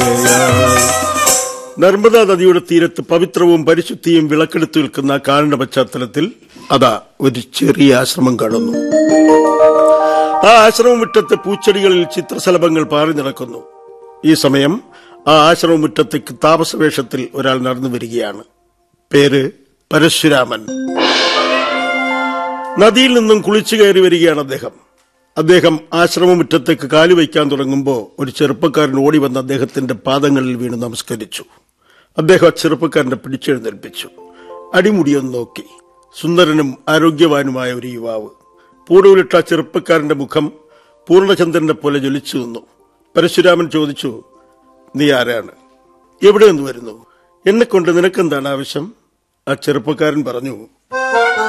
മാതൃകയായി നർമ്മദാ നദിയുടെ തീരത്ത് പവിത്രവും പരിശുദ്ധിയും വിളക്കെടുത്തു നിൽക്കുന്ന കാലിന്റെ പശ്ചാത്തലത്തിൽ അതാ ഒരു ചെറിയ ആശ്രമം കാണുന്നു ആ ആശ്രമമുറ്റത്ത് പൂച്ചെടികളിൽ ചിത്രശലഭങ്ങൾ പാറി നടക്കുന്നു ഈ സമയം ആ ആശ്രമമുറ്റത്തേക്ക് താപസവേഷത്തിൽ ഒരാൾ നടന്നു വരികയാണ് പേര് പരശുരാമൻ നദിയിൽ നിന്നും കുളിച്ചു കയറി വരികയാണ് അദ്ദേഹം അദ്ദേഹം ആശ്രമമുറ്റത്തേക്ക് കാലുവയ്ക്കാൻ തുടങ്ങുമ്പോൾ ഒരു ചെറുപ്പക്കാരൻ ഓടി വന്ന് അദ്ദേഹത്തിന്റെ പാദങ്ങളിൽ വീണ് നമസ്കരിച്ചു അദ്ദേഹം ആ ചെറുപ്പക്കാരനെ പിടിച്ചെഴുന്നേൽപ്പിച്ചു അടിമുടിയൊന്ന് നോക്കി സുന്ദരനും ആരോഗ്യവാനുമായ ഒരു യുവാവ് പൂടൂലിട്ട ആ ചെറുപ്പക്കാരന്റെ മുഖം പൂർണ്ണചന്ദ്രനെ പോലെ ജ്വലിച്ചു നിന്നു പരശുരാമൻ ചോദിച്ചു നീ ആരാണ് എവിടെ നിന്ന് വരുന്നു എന്നെ കൊണ്ട് നിനക്കെന്താണ് ആവശ്യം ആ ചെറുപ്പക്കാരൻ പറഞ്ഞു